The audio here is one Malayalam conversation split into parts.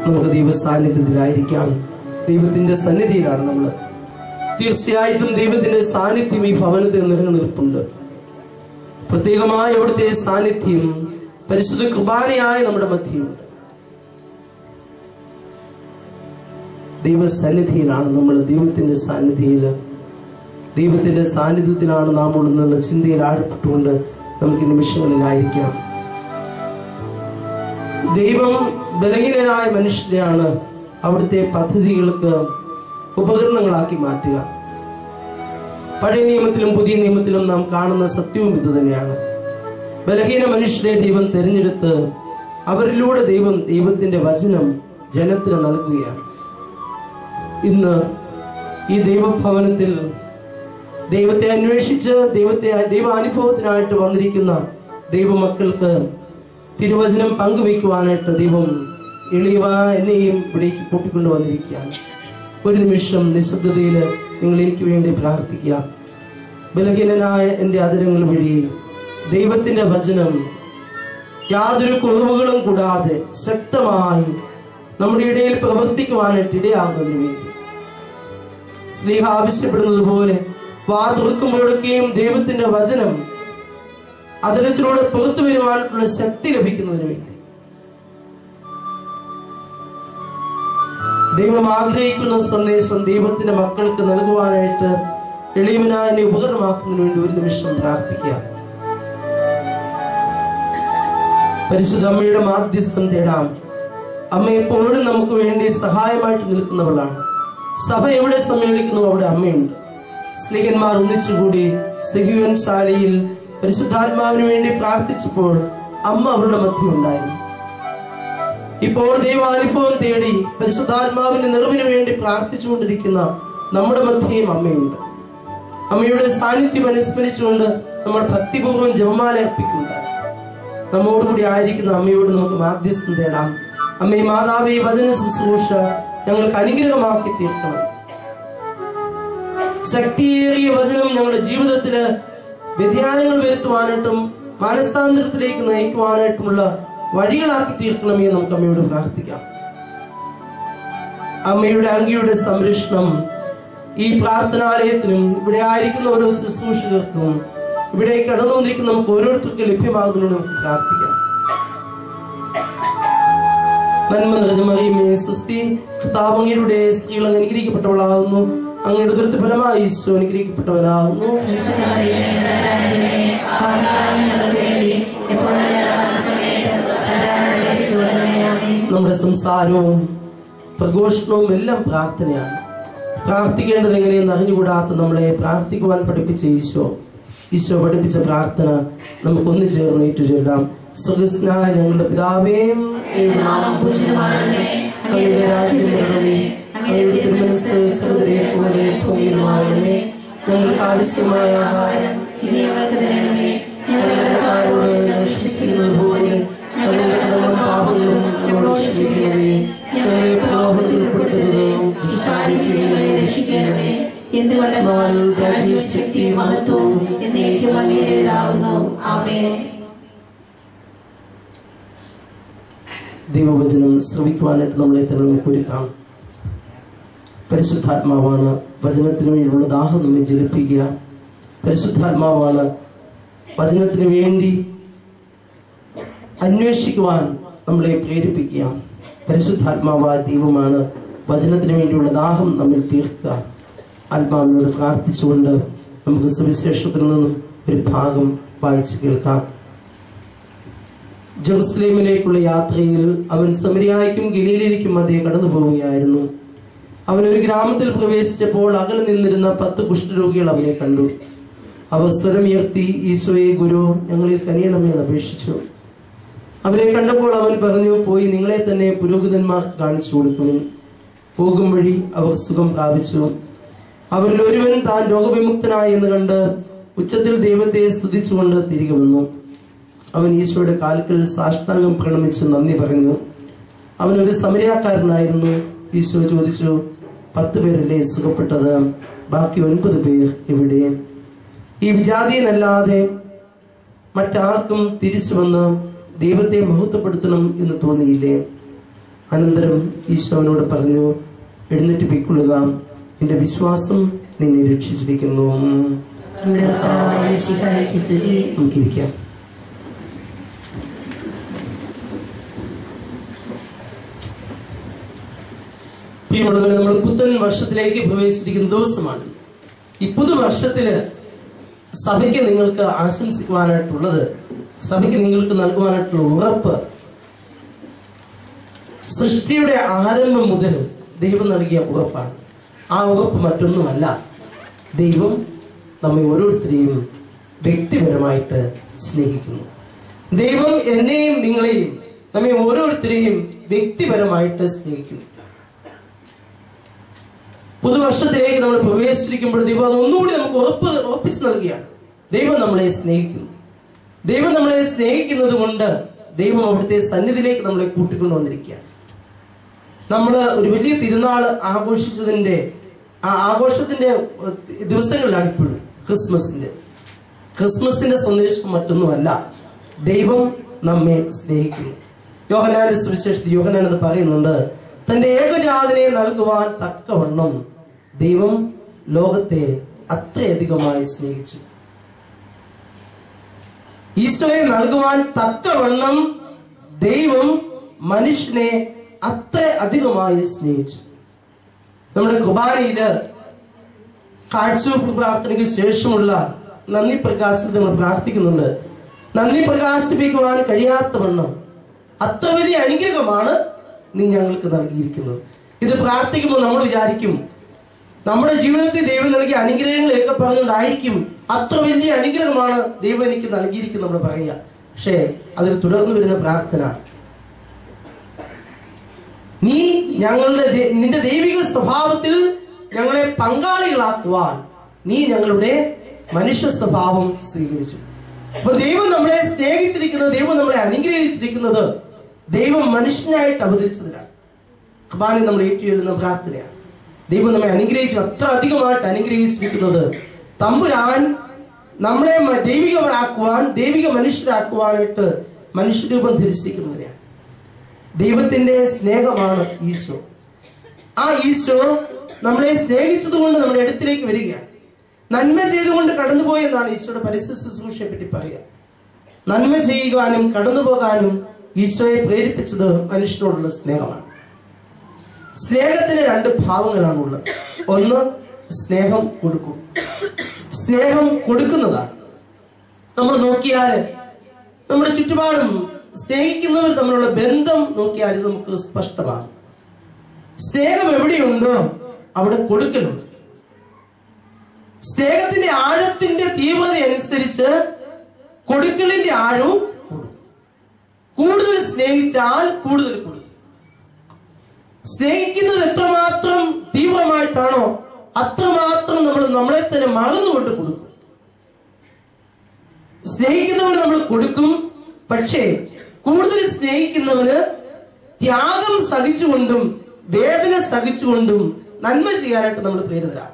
നമുക്ക് ദൈവ സാന്നിധ്യത്തിലായിരിക്കാം ദൈവത്തിന്റെ സന്നിധിയിലാണ് നമ്മൾ തീർച്ചയായിട്ടും ദൈവത്തിന്റെ സാന്നിധ്യം ഈ ഭവനത്തിൽ നിറഞ്ഞു നിൽപ്പുണ്ട് പ്രത്യേകമായ അവിടുത്തെ സാന്നിധ്യം പരിശുദ്ധ കുർബാനയായ നമ്മുടെ മധ്യമുണ്ട് ദൈവസന്നിധിയിലാണ് നമ്മൾ ദൈവത്തിന്റെ സാന്നിധിയിൽ ദൈവത്തിന്റെ സാന്നിധ്യത്തിലാണ് നാം ഉള്ളതെന്നുള്ള ചിന്തയിൽ ആഴപ്പെട്ടുകൊണ്ട് നമുക്ക് ഈ നിമിഷങ്ങളിലായിരിക്കാം ദൈവം ബലഹീനരായ മനുഷ്യരെയാണ് അവിടുത്തെ പദ്ധതികൾക്ക് ഉപകരണങ്ങളാക്കി മാറ്റുക പഴയ നിയമത്തിലും പുതിയ നിയമത്തിലും നാം കാണുന്ന സത്യവും ഇത് തന്നെയാണ് ബലഹീന മനുഷ്യരെ ദൈവം തിരഞ്ഞെടുത്ത് അവരിലൂടെ ദൈവം ദൈവത്തിന്റെ വചനം ജനത്തിന് നൽകുകയാണ് ഇന്ന് ഈ ദൈവഭവനത്തിൽ ദൈവത്തെ അന്വേഷിച്ച് ദൈവത്തെ ദൈവാനുഭവത്തിനായിട്ട് വന്നിരിക്കുന്ന ദൈവമക്കൾക്ക് തിരുവചനം പങ്കുവയ്ക്കുവാനായിട്ട് ദൈവം എളിയവ എന്നെയും ഇവിടേക്ക് കൂട്ടിക്കൊണ്ടു വന്നിരിക്കുകയാണ് ഒരു നിമിഷം നിശബ്ദതയിൽ നിങ്ങൾ എനിക്ക് വേണ്ടി പ്രാർത്ഥിക്കുക ബലഹീനനായ എൻ്റെ അതിരങ്ങൾ വഴി ദൈവത്തിന്റെ വചനം യാതൊരു കുറവുകളും കൂടാതെ ശക്തമായി നമ്മുടെ ഇടയിൽ പ്രവർത്തിക്കുവാനായിട്ട് ഇടയാകുന്നതിന് വേണ്ടി സ്നേഹ ആവശ്യപ്പെടുന്നത് പോലെ വാ തുറക്കുമ്പോഴൊക്കെയും ദൈവത്തിന്റെ വചനം അതിരത്തിലൂടെ പുറത്തു വരുവാനുള്ള ശക്തി ലഭിക്കുന്നതിന് വേണ്ടി ദൈവം ആഗ്രഹിക്കുന്ന സന്ദേശം ദൈവത്തിന്റെ മക്കൾക്ക് നൽകുവാനായിട്ട് എളിയവനായ എന്നെ ഉപകരണമാക്കുന്നതിന് വേണ്ടി ഒരു നിമിഷം പ്രാർത്ഥിക്കാം പരിശുദ്ധ അമ്മയുടെ മാധ്യസ്ഥം തേടാം അമ്മ എപ്പോഴും നമുക്ക് വേണ്ടി സഹായമായിട്ട് നിൽക്കുന്നവളാണ് സഭ എവിടെ സമ്മേളിക്കുന്നു അവിടെ അമ്മയുണ്ട് സ്ത്രീകന്മാർ ഒന്നിച്ചുകൂടി സഹിവൻ ശാലയിൽ പരിശുദ്ധാത്മാവിന് വേണ്ടി പ്രാർത്ഥിച്ചപ്പോൾ അമ്മ അവരുടെ മധ്യം ഉണ്ടായിരുന്നു ഇപ്പോൾ ദൈവാനുഭവം തേടി പരിശുദ്ധാത്മാവിന്റെ നിറവിന് വേണ്ടി പ്രാർത്ഥിച്ചുകൊണ്ടിരിക്കുന്ന നമ്മുടെ മധ്യയും അമ്മയുണ്ട് അമ്മയുടെ സാന്നിധ്യം അനുസ്മരിച്ചുകൊണ്ട് നമ്മൾ ഭക്തിപൂർവ്വം ജപമാല അർപ്പിക്കുന്നുണ്ട് നമ്മോടുകൂടി ആയിരിക്കുന്ന അമ്മയോട് നമുക്ക് മാധ്യസ്ഥം തേടാം അമ്മേ മാതാവേ ഈ വചന ശുശ്രൂഷ ഞങ്ങൾക്ക് അനുഗ്രഹമാക്കി തീർക്കണം ശക്തിയേറിയ വചനം ഞങ്ങളുടെ ജീവിതത്തില് വ്യതിയാനങ്ങൾ വരുത്തുവാനായിട്ടും മാനസാന്തരത്തിലേക്ക് നയിക്കുവാനായിട്ടുമുള്ള വഴികളാക്കി തീർക്കണമേ നമുക്ക് അമ്മയോട് പ്രാർത്ഥിക്കാം അമ്മയുടെ അങ്കിയുടെ സംരക്ഷണം ഈ പ്രാർത്ഥനാലയത്തിനും ഇവിടെ ആയിരിക്കുന്ന ഓരോ ശുശ്രൂഷകർക്കും ഇവിടെ കടന്നുവന്നിരിക്കുന്ന നമുക്ക് ഓരോരുത്തർക്കും ലഭ്യമാകുന്നതിന് നമുക്ക് പ്രാർത്ഥിക്കാം നന്മ നിറഞ്ഞ മറിയമേ സുസ്തി കർത്താവ് അങ്ങയുടെ സ്ത്രീകൾ അങ്ങ് അനുഗ്രഹിക്കപ്പെട്ടവളാകുന്നു അങ്ങയുടെ ദുരിത ഫലമായി ഈശോ അനുഗ്രഹിക്കപ്പെട്ടവനാകുന്നു നമ്മുടെ സംസാരവും പ്രഘോഷണവും എല്ലാം പ്രാർത്ഥനയാണ് പ്രാർത്ഥിക്കേണ്ടത് എങ്ങനെയെന്ന് അറിഞ്ഞുകൂടാത്ത നമ്മളെ പ്രാർത്ഥിക്കുവാൻ പഠിപ്പിച്ച ഈശോ ഈശോ പഠിപ്പിച്ച പ്രാർത്ഥന നമുക്കൊന്നു ചേർന്ന് ഏറ്റുചൊല്ലാം സുഖസ്നായ ഞങ്ങളുടെ പിതാവേയും നാമം പൂജിതമാകണമേ അങ്ങയുടെ രാജ്യം വരണമേ അങ്ങയുടെ തിരുമനസ് സ്വർഗ്ഗത്തിലെ പോലെ ഭൂമിയിലുമാകണമേ ഞങ്ങൾക്ക് ആവശ്യമായ ആഹാരം ഇനി ഞങ്ങൾക്ക് തരണമേ ഞങ്ങളുടെ കടക്കാരോട് ഞങ്ങൾ ക്ഷമിക്കുന്നത് പോലെ ഞങ്ങളുടെ കടകളും പാപങ്ങളും ഞങ്ങളോട് ക്ഷമിക്കണമേ ഞങ്ങളെ പ്രലോഭനത്തിൽ ഉൾപ്പെടുത്തരുത് ദുഷ്ടാരൂപിയിൽ ഞങ്ങളെ രക്ഷിക്കണമേ എന്തുകൊണ്ട് എന്നാൽ രാജ്യവും ശക്തിയും മഹത്വവും എന്നേക്കും അങ്ങയുടേതാകുന്നു ആമേൻ ദൈവവചനം ശ്രവിക്കുവാനായിട്ട് നമ്മളെ തന്നെ നമുക്ക് ഒരുക്കാം പരിശുദ്ധാത്മാവാണ് വചനത്തിന് വേണ്ടിയുള്ള ദാഹം നമ്മെ ജലിപ്പിക്കുക പരിശുദ്ധാത്മാവാണ് വചനത്തിന് വേണ്ടി അന്വേഷിക്കുവാൻ നമ്മളെ പ്രേരിപ്പിക്കുക പരിശുദ്ധാത്മാവായ ദൈവമാണ് വചനത്തിന് വേണ്ടിയുള്ള ദാഹം നമ്മിൽ തീർക്കുക ആത്മാവിനോട് പ്രാർത്ഥിച്ചുകൊണ്ട് നമുക്ക് സുവിശേഷത്തിൽ നിന്നും ഒരു ഭാഗം വായിച്ചു കേൾക്കാം ജെറുസലേമിലേക്കുള്ള യാത്രയിൽ അവൻ സമരിയായ്ക്കും ഗലീലയിലേക്കും മധ്യേ കടന്നു പോവുകയായിരുന്നു അവൻ ഒരു ഗ്രാമത്തിൽ പ്രവേശിച്ചപ്പോൾ അകലെ നിന്നിരുന്ന പത്ത് കുഷ്ഠരോഗികൾ അവനെ കണ്ടു അവർ സ്വരമുയർത്തി ഈശോയെ ഗുരു ഞങ്ങളിൽ കനിയണമേ എന്ന് അപേക്ഷിച്ചു അവരെ കണ്ടപ്പോൾ അവൻ പറഞ്ഞു പോയി നിങ്ങളെ തന്നെ പുരോഹിതന്മാർക്ക് കാണിച്ചു കൊടുക്കുവിൻ പോകും വഴി അവർ സുഖം പ്രാപിച്ചു അവരിൽ ഒരുവൻ താൻ രോഗവിമുക്തനായി എന്ന് കണ്ട് ഉച്ചത്തിൽ ദൈവത്തെ സ്തുതിച്ചുകൊണ്ട് തിരികെ വന്നു അവൻ ഈശോയുടെ കാൽക്കൽ സാഷ്ടാംഗം പ്രണമിച്ച് നന്ദി പറഞ്ഞു അവൻ ഒരു സമരക്കാരനായിരുന്നു ഈശോ ചോദിച്ചു പത്ത് പേരല്ലേ സുഖപ്പെട്ടത് ബാക്കി ഒൻപത് പേർ എവിടെ ഈ വിജാതീയനല്ലാതെ മറ്റാർക്കും തിരിച്ചു വന്ന് ദൈവത്തെ മഹത്വപ്പെടുത്തണം എന്ന് തോന്നിയില്ലേ അനന്തരം ഈശോനോട് പറഞ്ഞു എഴുന്നേറ്റ് പിക്കൊള്ളുക നിന്റെ വിശ്വാസം നിന്നെ രക്ഷിച്ചിരിക്കുന്നു നമ്മുടെ കർത്താവായ മിശിഹായ്ക്ക് സ്തുതി നമുക്കിരിക്കാം പ്രിയമുള്ളവരെ നമ്മൾ പുത്തൻ വർഷത്തിലേക്ക് പ്രവേശിച്ചിരിക്കുന്ന ദിവസമാണ് ഈ പുതുവർഷത്തില് സഭയ്ക്ക് നിങ്ങൾക്ക് ആശംസിക്കുവാനായിട്ടുള്ളത് സഭയ്ക്ക് നിങ്ങൾക്ക് നൽകുവാനായിട്ടുള്ള ഉറപ്പ് സൃഷ്ടിയുടെ ആരംഭം മുതൽ ദൈവം നൽകിയ ഉറപ്പാണ് ആ ഉറപ്പ് മറ്റൊന്നുമല്ല ദൈവം നമ്മെ ഓരോരുത്തരെയും വ്യക്തിപരമായിട്ട് സ്നേഹിക്കുന്നു ദൈവം എന്നെയും നിങ്ങളെയും നമ്മെ ഓരോരുത്തരെയും വ്യക്തിപരമായിട്ട് സ്നേഹിക്കുന്നു പുതുവർഷത്തിലേക്ക് നമ്മൾ പ്രവേശിച്ചിരിക്കുമ്പോൾ ദൈവം അത് ഒന്നുകൂടി നമുക്ക് ഉറപ്പ് ഉറപ്പിച്ചു നൽകുകയാണ് ദൈവം നമ്മളെ സ്നേഹിക്കുന്നു ദൈവം നമ്മളെ സ്നേഹിക്കുന്നത് കൊണ്ട് ദൈവം അവിടുത്തെ സന്നിധിയിലേക്ക് നമ്മളെ കൂട്ടിക്കൊണ്ടു വന്നിരിക്കുകയാണ് നമ്മൾ ഒരു വലിയ തിരുനാൾ ആഘോഷിച്ചതിന്റെ ആ ആഘോഷത്തിന്റെ ഏഹ്, ദിവസങ്ങളിലാണ് ഇപ്പോഴും ക്രിസ്മസിന്റെ ക്രിസ്മസിന്റെ സന്ദേശം മറ്റൊന്നുമല്ല ദൈവം നമ്മെ സ്നേഹിക്കുന്നു യോഹനാന്റെ സുവിശേഷത്തിൽ യോഹനാൻ എന്ന് പറയുന്നുണ്ട് തന്റെ ഏകജാതിനെ നൽകുവാൻ തക്കവണ്ണം ദൈവം ലോകത്തെ അത്രയധികമായി സ്നേഹിച്ചു ഈശോയെ നൽകുവാൻ തക്കവണ്ണം ദൈവം മനുഷ്യനെ അത്ര അധികമായി സ്നേഹിച്ചു നമ്മുടെ കുർബാനയില് കാഴ്ചവെപ്പ് പ്രാർത്ഥനയ്ക്ക് ശേഷമുള്ള നന്ദി പ്രകാശത്തിൽ നമ്മൾ പ്രാർത്ഥിക്കുന്നുണ്ട് നന്ദി പ്രകാശിപ്പിക്കുവാൻ കഴിയാത്തവണ്ണം അത്ര വലിയ അനുഗ്രഹമാണ് നീ ഞങ്ങൾക്ക് നൽകിയിരിക്കുന്നത് ഇത് പ്രാർത്ഥിക്കുമ്പോൾ നമ്മൾ വിചാരിക്കും നമ്മുടെ ജീവിതത്തിൽ ദൈവം നൽകിയ അനുഗ്രഹങ്ങളെയൊക്കെ പറഞ്ഞുകൊണ്ടായിരിക്കും അത്ര വലിയ അനുഗ്രഹമാണ് ദൈവം എനിക്ക് നൽകിയിരിക്കുന്നത് നമ്മൾ പറയുക പക്ഷേ അതിൽ തുടർന്ന് വരുന്ന പ്രാർത്ഥന നീ ഞങ്ങളുടെ ദൈ- നിന്റെ ദൈവിക സ്വഭാവത്തിൽ ഞങ്ങളെ പങ്കാളികളാക്കുവാൻ നീ ഞങ്ങളുടെ മനുഷ്യ സ്വഭാവം സ്വീകരിച്ചു അപ്പൊ ദൈവം നമ്മളെ സ്നേഹിച്ചിരിക്കുന്നത് ദൈവം നമ്മളെ അനുഗ്രഹിച്ചിരിക്കുന്നത് ദൈവം മനുഷ്യനായിട്ട് അവതരിച്ചതിനാണ് കുർബാന നമ്മൾ ഏറ്റുചൊല്ലുന്ന പ്രാർത്ഥനയാണ് ദൈവം നമ്മെ അനുഗ്രഹിച്ചു അത്ര അധികമായിട്ട് അനുഗ്രഹിച്ചിരിക്കുന്നത് തമ്പുരാൻ നമ്മളെ മ- ദൈവികരാക്കുവാൻ ദൈവിക മനുഷ്യരാക്കുവാനായിട്ട് മനുഷ്യരൂപം ധരിച്ചിരിക്കുന്നതിനെയാണ് ദൈവത്തിന്റെ സ്നേഹമാണ് ഈശോ ആ ഈശോ നമ്മളെ സ്നേഹിച്ചതുകൊണ്ട് നമ്മുടെ അടുത്തിലേക്ക് വരികയാണ് നന്മ ചെയ്തുകൊണ്ട് കടന്നുപോയി എന്നാണ് ഈശോയുടെ പരിസ്ഥിതി ശുശ്രൂഷയെ പറ്റി പറയുക നന്മ ചെയ്യുവാനും കടന്നു പോകാനും ഈശോയെ പ്രേരിപ്പിച്ചത് മനുഷ്യനോടുള്ള സ്നേഹമാണ് സ്നേഹത്തിന് രണ്ട് ഭാവങ്ങളാണ് ഉള്ളത് ഒന്ന് സ്നേഹം കൊടുക്കും സ്നേഹം കൊടുക്കുന്നതാണ് നമ്മൾ നോക്കിയാൽ നമ്മുടെ ചുറ്റുപാടും സ്നേഹിക്കുന്നവർ തമ്മിലുള്ള ബന്ധം നോക്കിയാൽ ഇത് നമുക്ക് സ്പഷ്ടമാണ് സ്നേഹം എവിടെയുണ്ടോ അവിടെ കൊടുക്കലുണ്ട് സ്നേഹത്തിന്റെ ആഴത്തിന്റെ തീവ്രത അനുസരിച്ച് കൊടുക്കലിന്റെ ആഴവും കൂടും കൂടുതൽ സ്നേഹിച്ചാൽ കൂടുതൽ കൊടുക്കും സ്നേഹിക്കുന്നത് എത്രമാത്രം തീവ്രമായിട്ടാണോ അത്രമാത്രം നമ്മൾ നമ്മളെ തന്നെ മറന്നുകൊണ്ട് കൊടുക്കും സ്നേഹിക്കുന്നവന് നമ്മൾ കൊടുക്കും പക്ഷേ കൂടുതൽ സ്നേഹിക്കുന്നവന് ത്യാഗം സഹിച്ചുകൊണ്ടും വേദന സഹിച്ചുകൊണ്ടും നന്മ ചെയ്യാനായിട്ട് നമ്മൾ പ്രേരിതരാണ്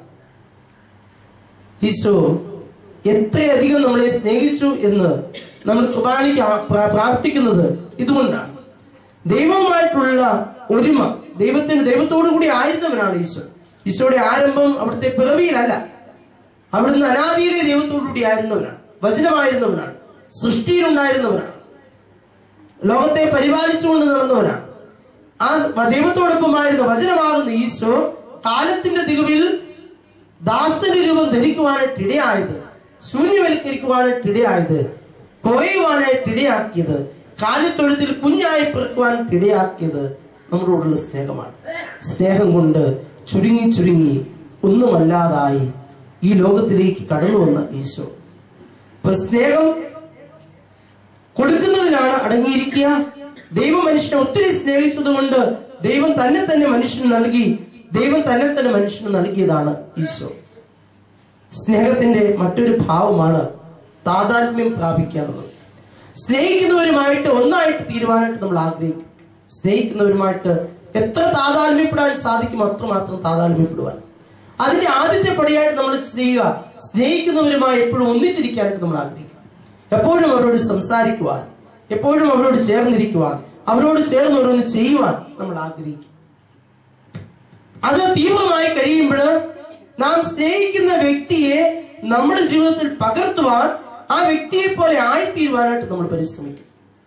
ഈശോ എത്രയധികം നമ്മളെ സ്നേഹിച്ചു എന്ന് നമ്മൾ കുർബാനയ്ക്ക് ആ- പ്രാ- പ്രാർത്ഥിക്കുന്നത് ഇതുകൊണ്ടാണ് ദൈവവുമായിട്ടുള്ള ഒരുമ ദൈവത്തിന് ദൈവത്തോടു കൂടി ആയിരുന്നവനാണ് ഈശോ ഈശോയുടെ ആരംഭം അവിടുത്തെ പിറവിയിലല്ല അവിടുന്ന് അനാദിയിലെ ദൈവത്തോടു കൂടി ആയിരുന്നവനാണ് വചനമായിരുന്നവനാണ് സൃഷ്ടിയിലുണ്ടായിരുന്നവനാണ് ലോകത്തെ പരിപാലിച്ചുകൊണ്ട് നടന്നവനാണ് ആ ദൈവത്തോടൊപ്പമായിരുന്ന വചനമാകുന്ന ഈശോ കാലത്തിന്റെ തികവിൽ ദാസന്റെ രൂപം ധരിക്കുവാനായിട്ട് ഇടയായത് ശൂന്യവൽക്കരിക്കുവാനായിട്ട് ഇടയായത് കുറയുവാനായിട്ട് ഇടയാക്കിയത് കാലിത്തൊഴുത്തിൽ കുഞ്ഞായി പിറക്കുവാനായിട്ട് ഇടയാക്കിയത് നമ്മളോടുള്ള സ്നേഹമാണ് സ്നേഹം കൊണ്ട് ചുരുങ്ങി ചുരുങ്ങി ഒന്നുമല്ലാതായി ഈ ലോകത്തിലേക്ക് കടന്നു വന്ന ഈശോ ഇപ്പൊ സ്നേഹം കൊടുക്കുന്നതിനാണ് അടങ്ങിയിരിക്കുക ദൈവം മനുഷ്യനെ ഒത്തിരി സ്നേഹിച്ചതുകൊണ്ട് ദൈവം തന്നെ തന്നെ മനുഷ്യന് നൽകി ദൈവം തന്നെ തന്നെ മനുഷ്യന് നൽകിയതാണ് ഈശോ സ്നേഹത്തിന്റെ മറ്റൊരു ഭാവമാണ് താതാത്മ്യം പ്രാപിക്കുക എന്നുള്ളത് സ്നേഹിക്കുന്നവരുമായിട്ട് ഒന്നായിട്ട് തീരുവാനായിട്ട് നമ്മൾ ആഗ്രഹിക്കും സ്നേഹിക്കുന്നവരുമായിട്ട് എത്ര താതാത്മ്യപ്പെടാൻ സാധിക്കും അത്രമാത്രം താതാത്മ്യപ്പെടുവാൻ അതിന്റെ ആദ്യത്തെ പടിയായിട്ട് നമ്മൾ ചെയ്യുക സ്നേഹിക്കുന്നവരുമായി എപ്പോഴും ഒന്നിച്ചിരിക്കാനായിട്ട് നമ്മൾ ആഗ്രഹിക്കും എപ്പോഴും അവരോട് സംസാരിക്കുവാൻ എപ്പോഴും അവരോട് ചേർന്നിരിക്കുവാൻ അവരോട് ചേർന്ന് ഓരോന്ന് ചെയ്യുവാൻ നമ്മൾ ആഗ്രഹിക്കും അത് തീവ്രമായി കഴിയുമ്പോൾ നാം സ്നേഹിക്കുന്ന വ്യക്തിയെ നമ്മുടെ ജീവിതത്തിൽ പകർത്തുവാൻ ആ വ്യക്തിയെ പോലെ ആയിത്തീരുവാനായിട്ട് നമ്മൾ പരിശ്രമിക്കും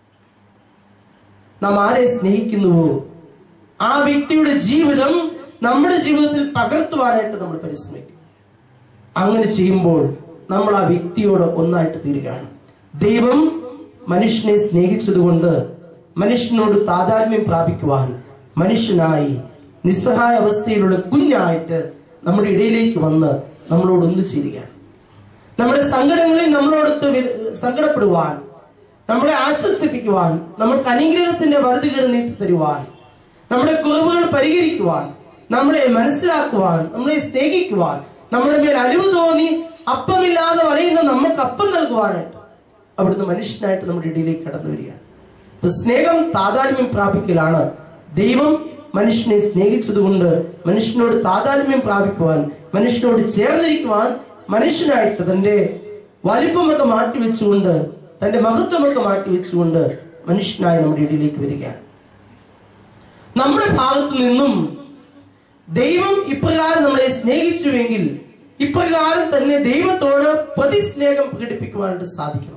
നാം ആരെ സ്നേഹിക്കുന്നുവോ ആ വ്യക്തിയുടെ ജീവിതം നമ്മുടെ ജീവിതത്തിൽ പകർത്തുവാനായിട്ട് നമ്മൾ പരിശ്രമിക്കും അങ്ങനെ ചെയ്യുമ്പോൾ നമ്മൾ ആ വ്യക്തിയോട് ഒന്നായിട്ട് തീരുകയാണ് ദൈവം മനുഷ്യനെ സ്നേഹിച്ചതുകൊണ്ട് മനുഷ്യനോട് താതാത്മ്യം പ്രാപിക്കുവാൻ മനുഷ്യനായി നിസ്സഹായ അവസ്ഥയിലുള്ള കുഞ്ഞായിട്ട് നമ്മുടെ ഇടയിലേക്ക് വന്ന് നമ്മളോട് ഒന്നു ചേരുകയാണ് നമ്മുടെ സങ്കടങ്ങളിൽ നമ്മളോടൊത്ത് വി- സങ്കടപ്പെടുവാൻ നമ്മളെ ആശ്വസിപ്പിക്കുവാൻ നമ്മൾക്ക് അനുഗ്രഹത്തിന്റെ വറുതികൾ നീട്ടി തരുവാൻ നമ്മുടെ കുറവുകൾ പരിഹരിക്കുവാൻ നമ്മളെ മനസ്സിലാക്കുവാൻ നമ്മളെ സ്നേഹിക്കുവാൻ നമ്മുടെ മേൽ അലിവ് തോന്നി അപ്പമില്ലാതെ വലയുന്ന നമുക്ക് അപ്പം നൽകുവാനായിട്ട് അവിടുന്ന് മനുഷ്യനായിട്ട് നമ്മുടെ ഇടയിലേക്ക് കടന്നു വരികയാണ് അപ്പൊ സ്നേഹം താതാത്മ്യം പ്രാപിക്കലാണ് ദൈവം മനുഷ്യനെ സ്നേഹിച്ചതുകൊണ്ട് മനുഷ്യനോട് താതാത്മ്യം പ്രാപിക്കുവാൻ മനുഷ്യനോട് ചേർന്നിരിക്കുവാൻ മനുഷ്യനായിട്ട് തന്റെ വലിപ്പമൊക്കെ മാറ്റിവെച്ചുകൊണ്ട് തന്റെ മഹത്വമൊക്കെ മാറ്റിവെച്ചുകൊണ്ട് മനുഷ്യനായി നമ്മുടെ ഇടയിലേക്ക് വരികയാണ് നമ്മുടെ ഭാഗത്തു നിന്നും ദൈവം ഇപ്രകാരം നമ്മളെ സ്നേഹിച്ചുവെങ്കിൽ ഇപ്രകാരം തന്നെ ദൈവത്തോട് പ്രതിസ്നേഹം പ്രകടിപ്പിക്കുവാനായിട്ട് സാധിക്കണം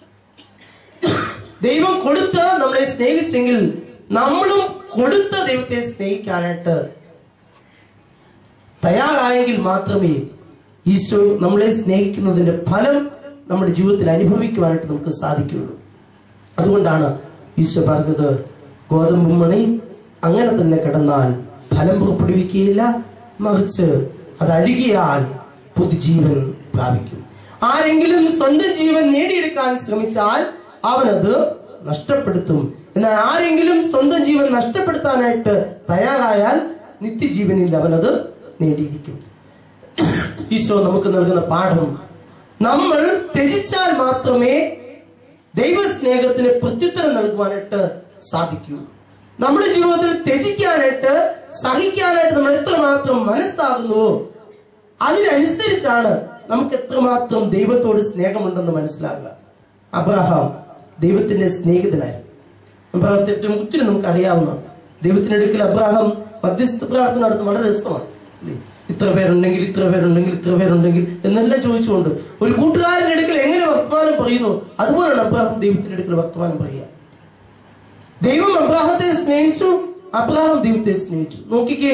ദൈവം കൊടുത്ത് നമ്മളെ സ്നേഹിച്ചെങ്കിൽ നമ്മളും കൊടുത്ത ദൈവത്തെ സ്നേഹിക്കാനായിട്ട് തയ്യാറായെങ്കിൽ മാത്രമേ ഈശോ നമ്മളെ സ്നേഹിക്കുന്നതിന്റെ ഫലം നമ്മുടെ ജീവിതത്തിൽ അനുഭവിക്കുവാനായിട്ട് നമുക്ക് സാധിക്കുകയുള്ളൂ അതുകൊണ്ടാണ് ഈശോ പറഞ്ഞത് ഗോതമ്പ് മണി അങ്ങനെ തന്നെ കിടന്നാൽ ഫലം പുറപ്പെടുവിക്കുകയില്ല മറിച്ച് അത് അഴുകിയാൽ പുതുജീവൻ പ്രാപിക്കും ആരെങ്കിലും സ്വന്തം ജീവൻ നേടിയെടുക്കാൻ ശ്രമിച്ചാൽ അവനത് നഷ്ടപ്പെടുത്തും എന്നാൽ ആരെങ്കിലും സ്വന്തം ജീവൻ നഷ്ടപ്പെടുത്താനായിട്ട് തയ്യാറായാൽ നിത്യജീവനിൽ അവനത് നേടിയിരിക്കും ഈശോ നമുക്ക് നൽകുന്ന പാഠം നമ്മൾ ത്യജിച്ചാൽ മാത്രമേ ദൈവസ്നേഹത്തിന് പ്രത്യുത്തരം നൽകുവാനായിട്ട് സാധിക്കൂ നമ്മുടെ ജീവിതത്തിൽ ത്യജിക്കാനായിട്ട് സഹിക്കാനായിട്ട് നമ്മൾ എത്രമാത്രം മനസ്സാകുന്നുവോ അതിനനുസരിച്ചാണ് നമുക്ക് എത്രമാത്രം ദൈവത്തോട് സ്നേഹമുണ്ടെന്ന് മനസ്സിലാകുക അബ്രഹാം ദൈവത്തിന്റെ സ്നേഹിതനായിരുന്നു അബ്രഹത്തെ ഏറ്റവും ഒത്തിരി നമുക്ക് അറിയാവുന്ന ദൈവത്തിന്റെ അടുക്കൽ അബ്രഹാം മധ്യസ്ഥ പ്രാർത്ഥന നടത്തും വളരെ രസമാണ് അല്ലേ? ഇത്ര പേരുണ്ടെങ്കിൽ ഇത്ര പേരുണ്ടെങ്കിൽ ഇത്ര പേരുണ്ടെങ്കിൽ എന്നെല്ലാം ചോദിച്ചുകൊണ്ട് ഒരു കൂട്ടുകാരന്റെ അടുക്കൽ എങ്ങനെ വർത്തമാനം പറയുന്നു അതുപോലെയാണ് അബ്രഹാം ദൈവത്തിന്റെ അടുക്കൽ വർത്തമാനം പറയുക ദൈവം അബ്രാഹത്തെ സ്നേഹിച്ചു അബ്രാഹം ദൈവത്തെ സ്നേഹിച്ചു നോക്കിക്കേ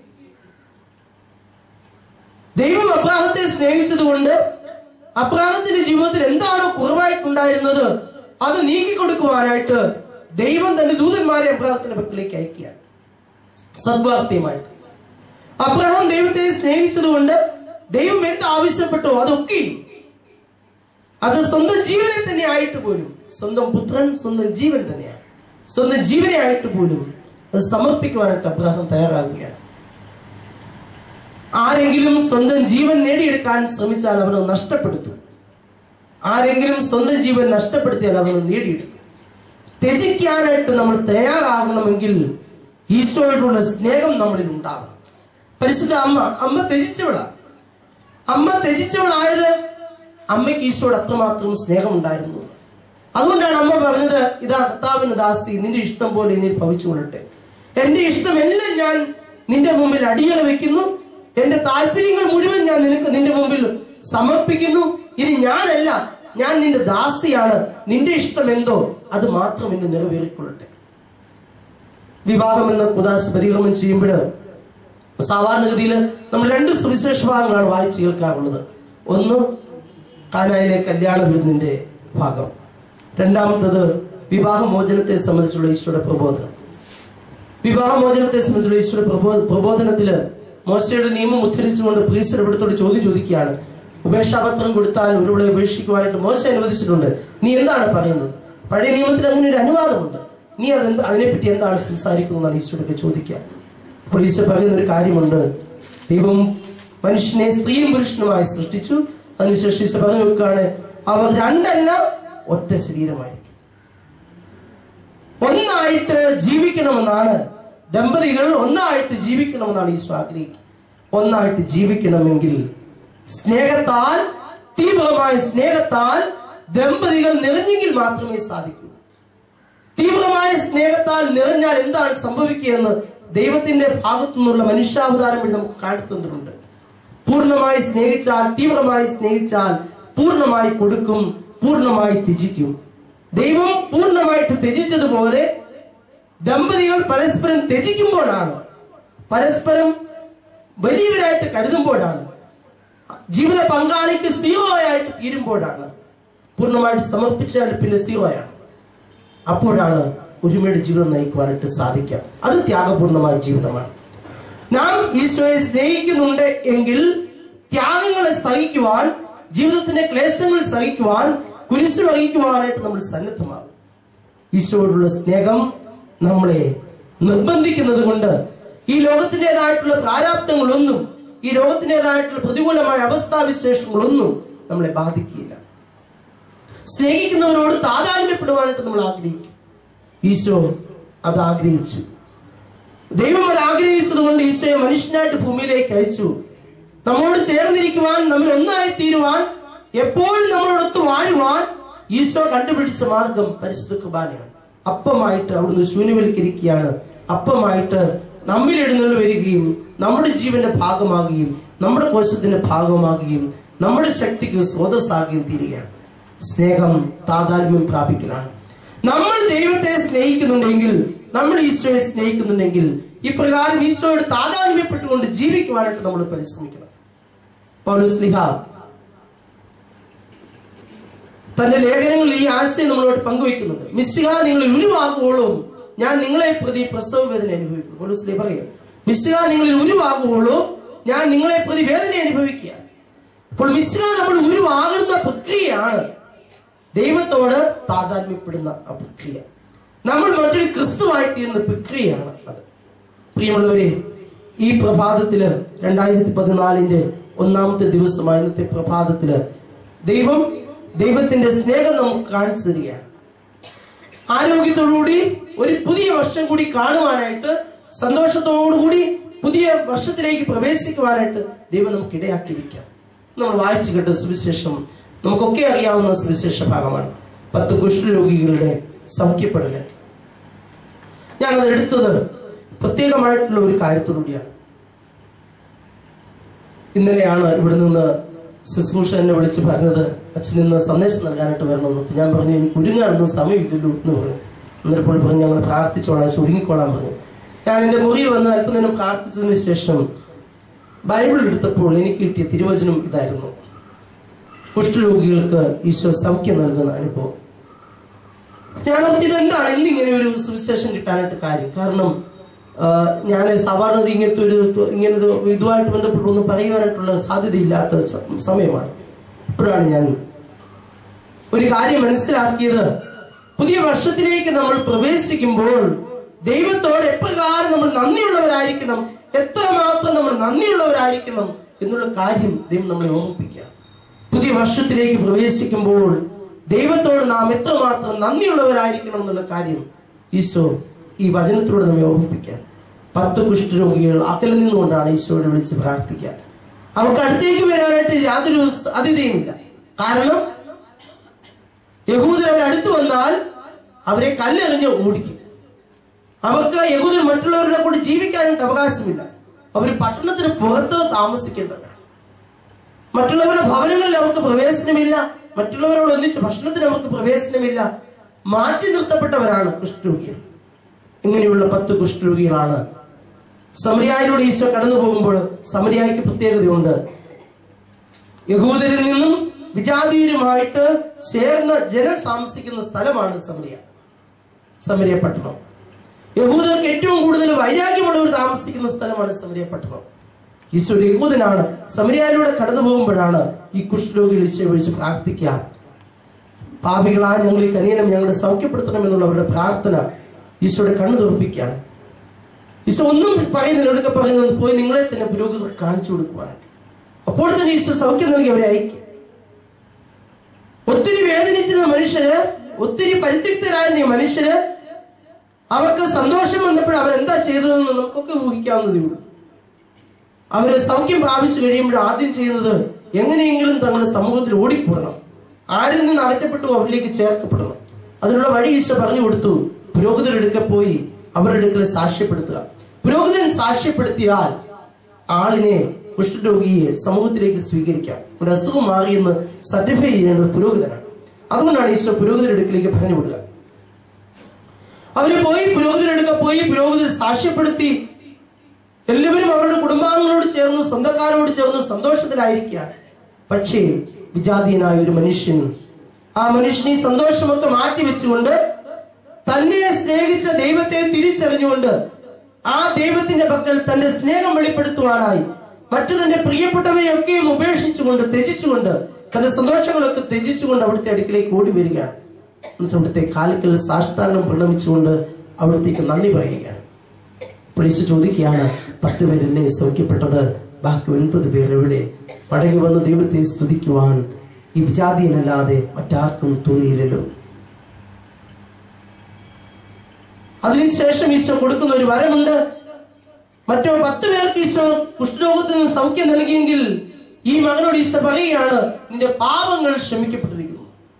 ദൈവം അബ്രാഹത്തെ സ്നേഹിച്ചതുകൊണ്ട് അബ്രാഹത്തിന്റെ ജീവിതത്തിൽ എന്താണോ കുറവായിട്ടുണ്ടായിരുന്നത് അത് നീക്കി കൊടുക്കുവാനായിട്ട് ദൈവം തന്റെ ദൂതന്മാരെ അബ്രാഹത്തിന്റെ പക്കലേക്ക് അയക്കുകയാണ് സദ്വാർത്തയുമായിട്ട് അബ്രഹാം ദൈവത്തെ സ്നേഹിച്ചതുകൊണ്ട് ദൈവം എന്ത് ആവശ്യപ്പെട്ടോ അതൊക്കെ അത് സ്വന്തം ജീവനെ തന്നെ ആയിട്ട് പോലും സ്വന്തം പുത്രൻ സ്വന്തം ജീവൻ തന്നെയാണ് സ്വന്തം ജീവനെ ആയിട്ട് പോലും അത് സമർപ്പിക്കുവാനായിട്ട് അബ്രഹാം തയ്യാറാവുകയാണ് ആരെങ്കിലും സ്വന്തം ജീവൻ നേടിയെടുക്കാൻ ശ്രമിച്ചാൽ അവനെ നഷ്ടപ്പെടുത്തും ആരെങ്കിലും സ്വന്തം ജീവൻ നഷ്ടപ്പെടുത്തിയാൽ അവനെ നേടിയെടുക്കും ത്യജിക്കാനായിട്ട് നമ്മൾ തയ്യാറാകണമെങ്കിൽ ഈശോയോടുള്ള സ്നേഹം നമ്മളിൽ ഉണ്ടാകണം പരിശുദ്ധ അമ്മ അമ്മ ത്യജിച്ചവളാണ് അമ്മ ത്യജിച്ചവളായത് അമ്മയ്ക്ക് ഈശോയോട് അത്രമാത്രം സ്നേഹം ഉണ്ടായിരുന്നു അതുകൊണ്ടാണ് അമ്മ പറഞ്ഞത് ഇതാ കർത്താവിന് ദാസി നിന്റെ ഇഷ്ടം പോലെ നീ ഭവിച്ചു കൊള്ളട്ടെ എന്റെ ഇഷ്ടമെല്ലാം ഞാൻ നിന്റെ മുമ്പിൽ അടിയറ വെക്കുന്നു എന്റെ താല്പര്യങ്ങൾ മുഴുവൻ ഞാൻ നിനക്ക് നിന്റെ മുമ്പിൽ സമർപ്പിക്കുന്നു ഇനി ഞാനല്ല ഞാൻ നിന്റെ ദാസിയാണ് നിന്റെ ഇഷ്ടം എന്തോ അത് മാത്രം എന്നെ നിറവേറിക്കൊള്ളട്ടെ വിവാഹം എന്ന കുദാശ പരിക്രമം ചെയ്യുമ്പോൾ സാധാരണഗതിയിൽ നമ്മൾ രണ്ട് സുവിശേഷ ഭാഗങ്ങളാണ് വായിച്ചു കേൾക്കാറുള്ളത് ഒന്ന് കാനായിലെ കല്യാണ വിരുന്നിന്റെ ഭാഗം രണ്ടാമത്തത് വിവാഹമോചനത്തെ സംബന്ധിച്ചുള്ള ഈശോയുടെ പ്രബോധനം വിവാഹമോചനത്തെ സംബന്ധിച്ചുള്ള ഈശോയുടെ പ്രബോ പ്രബോധനത്തില് മോശയുടെ നിയമം ഉദ്ധരിച്ചുകൊണ്ട് പ്രീസ്റ്റർ ഇവിടത്തോട് ചോദ്യം ചോദിക്കുകയാണ് ഉപേക്ഷാപത്രം കൊടുത്താൽ ഒരുവിടെ ഉപേക്ഷിക്കുവാനായിട്ട് മോശ അനുവദിച്ചിട്ടുണ്ട് നീ എന്താണ് പറയുന്നത് പഴയ നിയമത്തിൽ അങ്ങനെ ഒരു അനുവാദമുണ്ട് നീ അതെന്ത് അതിനെപ്പറ്റി എന്താണ് സംസാരിക്കുന്നതാണ് ഈശോടൊക്കെ ചോദിക്കുക അപ്പോൾ ഈശോ പറയുന്ന ഒരു കാര്യമുണ്ട് ദൈവം മനുഷ്യനെ സ്ത്രീയും പുരുഷനുമായി സൃഷ്ടിച്ചു അതിനുശേഷം ഈശോ പറഞ്ഞു വെക്കുകയാണ് അവർ രണ്ടല്ല ഒറ്റ ശരീരമായിരിക്കും ഒന്നായിട്ട് ജീവിക്കണമെന്നാണ് ദമ്പതികൾ ഒന്നായിട്ട് ജീവിക്കണമെന്നാണ് ഈശോ ആഗ്രഹിക്കുന്നത് ഒന്നായിട്ട് ജീവിക്കണമെങ്കിൽ സ്നേഹത്താൽ തീവ്രമായ സ്നേഹത്താൽ ദമ്പതികൾ നിറഞ്ഞെങ്കിൽ മാത്രമേ സാധിക്കൂ തീവ്രമായ സ്നേഹത്താൽ നിറഞ്ഞാൽ എന്താണ് സംഭവിക്കുക എന്ന് ദൈവത്തിന്റെ ഭാഗത്തു നിന്നുള്ള മനുഷ്യാവതാരം വഴി നമുക്ക് കാണിത്തന്നിട്ടുണ്ട് പൂർണ്ണമായി സ്നേഹിച്ചാൽ തീവ്രമായി സ്നേഹിച്ചാൽ പൂർണ്ണമായി കൊടുക്കും പൂർണ്ണമായി ത്യജിക്കും ദൈവം പൂർണ്ണമായിട്ട് ത്യജിച്ചതുപോലെ ദമ്പതികൾ പരസ്പരം ത്യജിക്കുമ്പോഴാണ് പരസ്പരം വലിയവരായിട്ട് കരുതുമ്പോഴാണ് ജീവിത പങ്കാളിക്ക് സീറോ ആയിട്ട് തീരുമ്പോഴാണ് പൂർണ്ണമായിട്ട് സമർപ്പിച്ചാൽ പിന്നെ സീറോ ആണ് അപ്പോഴാണ് ഒരുമയുടെ ജീവിതം നയിക്കുവാനായിട്ട് സാധിക്കാം അത് ത്യാഗപൂർണമായ ജീവിതമാണ് നാം ഈശോയെ സ്നേഹിക്കുന്നുണ്ട് എങ്കിൽ ത്യാഗങ്ങളെ സഹിക്കുവാൻ ജീവിതത്തിന്റെ ക്ലേശങ്ങൾ സഹിക്കുവാൻ കുരിശ് വഹിക്കുവാനായിട്ട് നമ്മൾ സന്നദ്ധമാകും ഈശോയോടുള്ള സ്നേഹം നമ്മളെ നിർബന്ധിക്കുന്നത് കൊണ്ട് ഈ ലോകത്തിൻ്റെതായിട്ടുള്ള പ്രാരാബ്ദങ്ങളൊന്നും ഈ ലോകത്തിൻ്റെതായിട്ടുള്ള പ്രതികൂലമായ അവസ്ഥാവിശേഷങ്ങളൊന്നും നമ്മളെ ബാധിക്കില്ല സ്നേഹിക്കുന്നവരോട് താതാത്മ്യപ്പെടുവാനായിട്ട് നമ്മൾ ആഗ്രഹിക്കും ഈശോ അത് ആഗ്രഹിച്ചു ദൈവം അത് ആഗ്രഹിച്ചത് കൊണ്ട് ഈശോയെ മനുഷ്യനായിട്ട് ഭൂമിയിലേക്ക് അയച്ചു നമ്മളോട് ചേർന്നിരിക്കുവാൻ നമ്മൾ ഒന്നായി തീരുവാൻ എപ്പോഴും നമ്മളോടൊത്ത് വാഴുവാൻ ഈശോ കണ്ടുപിടിച്ച മാർഗം പരിശുദ്ധ കുർബാനയാണ് അപ്പമായിട്ട് അവിടുന്ന് ശൂന്യവൽക്കരിക്കുകയാണ് അപ്പമായിട്ട് നമ്മിൽ എഴുന്നള്ളി വരികയും നമ്മുടെ ജീവന്റെ ഭാഗമാകുകയും നമ്മുടെ കോശത്തിന്റെ ഭാഗമാകുകയും നമ്മുടെ ശക്തിക്ക് സ്രോതസ്സാകുകയും തീരുകയാണ് സ്നേഹം താതാത്മ്യം പ്രാപിക്കലാണ് നമ്മൾ ദൈവത്തെ സ്നേഹിക്കുന്നുണ്ടെങ്കിൽ നമ്മൾ ഈശോയെ സ്നേഹിക്കുന്നുണ്ടെങ്കിൽ ഇപ്രകാരം ഈശോയോട് താതാത്മ്യപ്പെട്ടുകൊണ്ട് ജീവിക്കുവാനായിട്ട് നമ്മൾ പരിശ്രമിക്കണം പൗലുസ്ലിഹ തന്റെ ലേഖനങ്ങളിൽ ഈ ആശയം നമ്മളോട് പങ്കുവെക്കുന്നുണ്ട് മിശിഹ നിങ്ങളിൽ ഉരുവാകുവോളും ഞാൻ നിങ്ങളെ പ്രതി പ്രസവ വേദന അനുഭവിക്കും പൗലുസ്ലിഹ പറയുക മിശിഹ നിങ്ങളിൽ ഉരുവാകുവോളും ഞാൻ നിങ്ങളെ പ്രതി വേദന അനുഭവിക്കുക അപ്പോൾ മിശിഹ നമ്മൾ ഉരുവാകുന്ന പ്രക്രിയയാണ് ദൈവത്തോട് താതാത്മ്യപ്പെടുന്ന ആ പ്രക്രിയ നമ്മൾ മറ്റൊരു ക്രിസ്തുവായി തീരുന്ന പ്രക്രിയയാണ് അത് പ്രിയമുള്ളവരെ ഈ പ്രഭാതത്തില് രണ്ടായിരത്തി പതിനാലിന്റെ ഒന്നാമത്തെ ദിവസമായ ഇന്നത്തെ പ്രഭാതത്തില് ദൈവം ദൈവത്തിന്റെ സ്നേഹം നമുക്ക് കാണിച്ചു തരികയാണ് ആരോഗ്യത്തോടുകൂടി ഒരു പുതിയ വർഷം കൂടി കാണുവാനായിട്ട് സന്തോഷത്തോടുകൂടി പുതിയ വർഷത്തിലേക്ക് പ്രവേശിക്കുവാനായിട്ട് ദൈവം നമുക്ക് ഇടയാക്കിയിരിക്കാം നമ്മൾ വായിച്ചു കേട്ട സുവിശേഷം നമുക്കൊക്കെ അറിയാവുന്ന സുവിശേഷ ഭാഗമാണ് പത്ത് കുഷ്ഠരോഗികളുടെ സൗഖ്യപ്പെടല് ഞാനത് എടുത്തത് പ്രത്യേകമായിട്ടുള്ള ഒരു കാര്യത്തോടുകൂടിയാണ് ഇന്നലെയാണ് ഇവിടെ നിന്ന് ശുശ്രൂഷ എന്നെ വിളിച്ച് പറഞ്ഞത് അച്ഛൻ ഇന്ന് സന്ദേശം നൽകാനായിട്ട് വരണമെന്ന് അപ്പൊ ഞാൻ പറഞ്ഞു എനിക്ക് ഒരുങ്ങാനൊന്നും സമയമില്ലല്ലോ എന്ന് പറഞ്ഞു എന്നിപ്പോൾ പറഞ്ഞു ഞങ്ങൾ പ്രാർത്ഥിച്ചോളാം അച്ഛൻ ഒരുങ്ങിക്കോളാൻ പറഞ്ഞു ഞാൻ എന്റെ മുറിയിൽ വന്ന് അല്പനേരം പ്രാർത്ഥിച്ചതിന് ശേഷം ബൈബിൾ എടുത്തപ്പോൾ എനിക്ക് കിട്ടിയ തിരുവചനം ഇതായിരുന്നു കുഷ്ഠരോഗികൾക്ക് ഈശോ സൗഖ്യം നൽകുന്ന അനുഭവം ഞാൻ ഓർത്ത് ഇതെന്താണ് എന്തിങ്ങനെ ഒരു സുവിശേഷം കിട്ടാനായിട്ട് കാര്യം കാരണം ഞാൻ സാധാരണ ഇങ്ങനത്തെ ഒരു ഇങ്ങനെ ഇതുമായിട്ട് ബന്ധപ്പെട്ടൊന്നും പറയുവാനായിട്ടുള്ള സാധ്യതയില്ലാത്ത സ- സമയമാണ് ഇപ്പോഴാണ് ഞാൻ ഒരു കാര്യം മനസ്സിലാക്കിയത് പുതിയ വർഷത്തിലേക്ക് നമ്മൾ പ്രവേശിക്കുമ്പോൾ ദൈവത്തോട് എപ്രകാരം നമ്മൾ നന്ദിയുള്ളവരായിരിക്കണം എത്രമാത്രം നമ്മൾ നന്ദിയുള്ളവരായിരിക്കണം എന്നുള്ള കാര്യം ദൈവം നമ്മളെ ഓർമ്മിപ്പിക്കുക പുതിയ വർഷത്തിലേക്ക് പ്രവേശിക്കുമ്പോൾ ദൈവത്തോട് നാം എത്രമാത്രം നന്ദിയുള്ളവരായിരിക്കണം എന്നുള്ള കാര്യം ഈശോ ഈ വചനത്തിലൂടെ നമ്മെ ഓർമ്മിപ്പിക്കാൻ പത്ത് കുഷ്ഠരോഗികൾ അകലിൽ നിന്നുകൊണ്ടാണ് ഈശോയോട് വിളിച്ച് പ്രാർത്ഥിക്കുക അവർക്ക് അടുത്തേക്ക് വരാനായിട്ട് യാതൊരു സാധ്യതയുമില്ല കാരണം യഹൂദർ അവർ അടുത്ത് വന്നാൽ അവരെ കല്ലെറിഞ്ഞ് ഓടിക്കും അവർക്ക് യഹൂദർ മറ്റുള്ളവരുടെ കൂടെ ജീവിക്കാനായിട്ട് അവകാശമില്ല അവർ പട്ടണത്തിന് പുറത്ത് താമസിക്കേണ്ടവരാണ് മറ്റുള്ളവരുടെ ഭവനങ്ങളിൽ അവർക്ക് പ്രവേശനമില്ല മറ്റുള്ളവരോട് ഒന്നിച്ച് ഭക്ഷണത്തിന് നമുക്ക് പ്രവേശനമില്ല മാറ്റി നിർത്തപ്പെട്ടവരാണ് കുഷ്ഠരോഗികൾ ഇങ്ങനെയുള്ള പത്ത് കുഷ്ഠരോഗികളാണ് സമരിയായിലൂടെ ഈശോ കടന്നു പോകുമ്പോൾ സമരിയായിക്ക് പ്രത്യേകതയുണ്ട് യഹൂദരിൽ നിന്നും വിജാതീയരുമായിട്ട് ചേർന്ന് ജനം താമസിക്കുന്ന സ്ഥലമാണ് സമരിയ സമരിയ പട്ടണം യഹൂദർക്ക് ഏറ്റവും കൂടുതൽ വൈരാഗ്യമുള്ളവർ താമസിക്കുന്ന സ്ഥലമാണ് സമരിയ പട്ടണം ഈശോ ഒരു യഹൂദനാണ് സമരിയായിലൂടെ കടന്നു പോകുമ്പോഴാണ് ഈ കുഷ്ഠരോഗികൾ ഈശോയെ വിളിച്ച് പ്രാർത്ഥിക്കുക പാപികളാ ഞങ്ങൾ ഈ കനിയനം ഞങ്ങളെ സൗഖ്യപ്പെടുത്തണം എന്നുള്ള അവരുടെ പ്രാർത്ഥന ഈശോയുടെ കണ്ണു തുറപ്പിക്കുകയാണ് ഈശോ ഒന്നും പറയുന്നില്ല ഒടുക്കെ പറയുന്നത് പോയി നിങ്ങളെ തന്നെ പുരോഗതി കാണിച്ചു കൊടുക്കുവാനായിട്ട് അപ്പോൾ തന്നെ ഈശോ സൗഖ്യം നൽകി അവരെ അയക്കുക ഒത്തിരി വേദനിച്ചിരുന്ന മനുഷ്യര് ഒത്തിരി പരിത്യക്തരായിരുന്ന ഈ മനുഷ്യര് അവർക്ക് സന്തോഷം വന്നപ്പോൾ അവരെന്താ ചെയ്തതെന്ന് നമുക്കൊക്കെ ഊഹിക്കാവുന്നതേ ഉള്ളൂ അവര് സൗഖ്യം പ്രാപിച്ചു കഴിയുമ്പോൾ ആദ്യം ചെയ്യുന്നത് എങ്ങനെയെങ്കിലും തങ്ങളുടെ സമൂഹത്തിൽ ഓടിക്കൂടണം ആരിൽ നിന്ന് അകറ്റപ്പെട്ടു അവരിലേക്ക് ചേർക്കപ്പെടണം അതിനുള്ള വഴി ഈശോ പറഞ്ഞു കൊടുത്തു പുരോഹിതരെടുക്കെ പോയി അവരുടെ അടുക്കൽ സാക്ഷ്യപ്പെടുത്തുക പുരോഹിതൻ സാക്ഷ്യപ്പെടുത്തിയാൽ ആളിനെ കുഷ്ഠരോഗിയെ സമൂഹത്തിലേക്ക് സ്വീകരിക്കാം ഒരു അസുഖം മാറിയെന്ന് സർട്ടിഫൈ ചെയ്യേണ്ടത് പുരോഹിതനാണ് അതുകൊണ്ടാണ് ഈശോ പുരോഹിതരുടെ അടുക്കിലേക്ക് പറഞ്ഞു വിടുക അവര് പോയി പുരോഹിതരെടുക്ക പോയി പുരോഹിതർ സാക്ഷ്യപ്പെടുത്തി എല്ലാവരും അവരുടെ കുടുംബാംഗങ്ങളോട് ചേർന്ന് സ്വന്തക്കാരോട് ചേർന്ന് സന്തോഷത്തിലായിരിക്കുകയാണ് പക്ഷേ വിജാതീയനായ ഒരു മനുഷ്യൻ ആ മനുഷ്യൻ ഈ സന്തോഷമൊക്കെ മാറ്റി വെച്ചുകൊണ്ട് തന്നെ സ്നേഹിച്ച ദൈവത്തെ തിരിച്ചറിഞ്ഞുകൊണ്ട് ആ ദൈവത്തിന്റെ പക്കൽ തന്റെ സ്നേഹം വെളിപ്പെടുത്തുവാനായി മറ്റു തന്റെ പ്രിയപ്പെട്ടവരെയൊക്കെയും ഉപേക്ഷിച്ചുകൊണ്ട് ത്യജിച്ചുകൊണ്ട് തന്റെ സന്തോഷങ്ങളൊക്കെ ത്യജിച്ചുകൊണ്ട് അവിടുത്തെ അടുക്കിലേക്ക് ഓടി വരികയാണ് എന്നിട്ട് അവിടുത്തെ കാലിക്കൽ സാഷ്ടാംഗം പ്രണമിച്ചുകൊണ്ട് അവിടത്തേക്ക് നന്ദി പറയുകയാണ് പോലീസ് ചോദിക്കുകയാണ് പത്ത് പേരല്ലേ സൗഖ്യപ്പെട്ടത് ബാക്കി ഒൻപത് പേർ എവിടെ മടങ്ങി വന്ന് ദൈവത്തെ സ്തുതിക്കുവാൻ ഈ വിജാതിയനല്ലാതെ മറ്റാർക്കും തോന്നിയില്ലല്ലോ അതിനുശേഷം ഈശോ കൊടുക്കുന്ന ഒരു വരമുണ്ട് മറ്റോ പത്ത് പേർക്ക് ഈശോ കുഷ്ഠരോഗത്തിൽ നിന്ന് സൗഖ്യം നൽകിയെങ്കിൽ ഈ മകനോട് ഈശോ പറയുകയാണ് നിന്റെ പാപങ്ങൾ ക്ഷമിക്കപ്പെട്ടിരിക്കുന്നു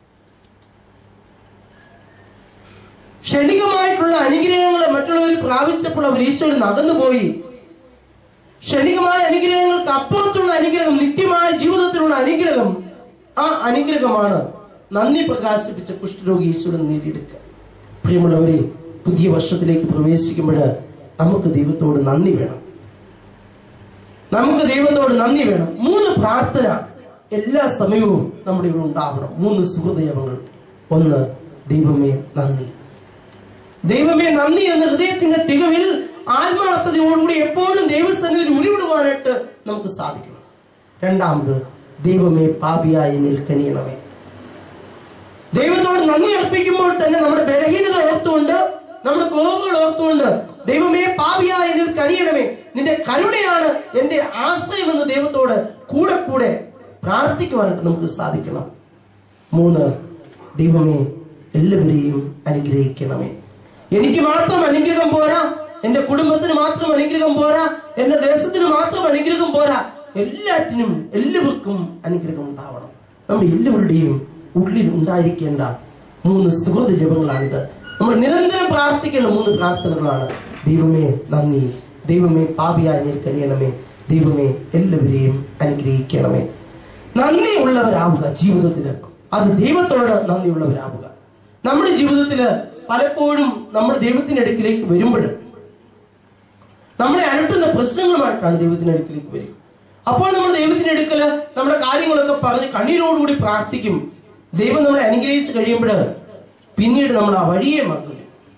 ക്ഷണികമായിട്ടുള്ള അനുഗ്രഹങ്ങളെ മറ്റുള്ളവർ പ്രാപിച്ചപ്പോൾ അവർ ഈശോയിൽ നിന്ന് അകന്നുപോയി ക്ഷണികമായ അനുഗ്രഹങ്ങൾക്ക് അപ്പുറത്തുള്ള അനുഗ്രഹം നിത്യമായ ജീവിതത്തിലുള്ള അനുഗ്രഹം ആ അനുഗ്രഹമാണ് നന്ദി പ്രകാശിപ്പിച്ച കുഷ്ഠരോഗി ഈശോയുടെ നേടിയെടുക്കുക പ്രിയമുള്ളവരെ പുതിയ വർഷത്തിലേക്ക് പ്രവേശിക്കുമ്പോൾ നമുക്ക് ദൈവത്തോട് നന്ദി വേണം നമുക്ക് ദൈവത്തോട് നന്ദി വേണം മൂന്ന് പ്രാർത്ഥന എല്ലാ സമയവും നമ്മുടെ ഇവിടെ ഉണ്ടാവണം മൂന്ന് സുഹൃദയങ്ങൾ ഒന്ന് ദൈവമേ നന്ദി ദൈവമേ നന്ദി എന്ന ഹൃദയത്തിന്റെ തികവിൽ ആത്മാർത്ഥതയോടുകൂടി എപ്പോഴും ദൈവസന്നിധിയിൽ ഉരുവിടുവാനായിട്ട് നമുക്ക് സാധിക്കണം രണ്ടാമത് ദൈവമേ പാപിയായി നിൽക്കണിയണമേ ദൈവത്തോട് നന്ദി അർപ്പിക്കുമ്പോൾ തന്നെ നമ്മുടെ ബലഹീനത ഓർത്തുകൊണ്ട് നമ്മുടെ കുറവുകൾ ഓർത്തുകൊണ്ട് ദൈവമേ പാപിയായ എന്നിൽ കനിയണമേ നിന്റെ കരുണയാണ് എന്റെ ആശ്രയമെന്ന് ദൈവത്തോട് കൂടെ കൂടെ പ്രാർത്ഥിക്കുവാനായിട്ട് നമുക്ക് സാധിക്കണം മൂന്ന് ദൈവമേ എല്ലാവരെയും അനുഗ്രഹിക്കണമേ എനിക്ക് മാത്രം അനുഗ്രഹം പോരാ എന്റെ കുടുംബത്തിന് മാത്രം അനുഗ്രഹം പോരാ എന്റെ ദേശത്തിന് മാത്രം അനുഗ്രഹം പോരാ എല്ലാറ്റിനും എല്ലാവർക്കും അനുഗ്രഹം ഉണ്ടാവണം നമ്മുടെ എല്ലാവരുടെയും ഉള്ളിൽ ഉണ്ടായിരിക്കേണ്ട മൂന്ന് സുഹൃത ജപങ്ങളാണിത് നമ്മൾ നിരന്തരം പ്രാർത്ഥിക്കേണ്ട മൂന്ന് പ്രാർത്ഥനകളാണ് ദൈവമേ നന്ദി ദൈവമേ പാപിയായി നീ കനിയണമേ ദൈവമേ എല്ലാവരെയും അനുഗ്രഹിക്കണമേ നന്ദിയുള്ളവരാവുക ജീവിതത്തില് അത് ദൈവത്തോട് നന്ദിയുള്ളവരാവുക നമ്മുടെ ജീവിതത്തില് പലപ്പോഴും നമ്മുടെ ദൈവത്തിന്റെ അടുക്കിലേക്ക് വരുമ്പോൾ നമ്മളെ അലട്ടുന്ന പ്രശ്നങ്ങളുമായിട്ടാണ് ദൈവത്തിന്റെ അടുക്കിലേക്ക് വരിക അപ്പോൾ നമ്മൾ ദൈവത്തിന്റെ അടുക്കല് നമ്മുടെ കാര്യങ്ങളൊക്കെ പറഞ്ഞ് കണ്ണീരോടുകൂടി പ്രാർത്ഥിക്കും ദൈവം നമ്മളെ അനുഗ്രഹിച്ച് കഴിയുമ്പോൾ പിന്നീട് നമ്മൾ ആ വഴിയെ മറക്കും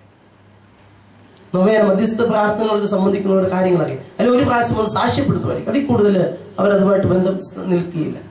നൊവേന മധ്യസ്ഥ പ്രാർത്ഥനകളൊക്കെ സംബന്ധിക്കുന്ന ഓരോ കാര്യങ്ങളൊക്കെ അതിൽ ഒരു പ്രാവശ്യം ഒന്ന് സാക്ഷ്യപ്പെടുത്തുമായിരിക്കും അതിൽ കൂടുതൽ അവരതുമായിട്ട് ബന്ധം നിൽക്കുകയില്ല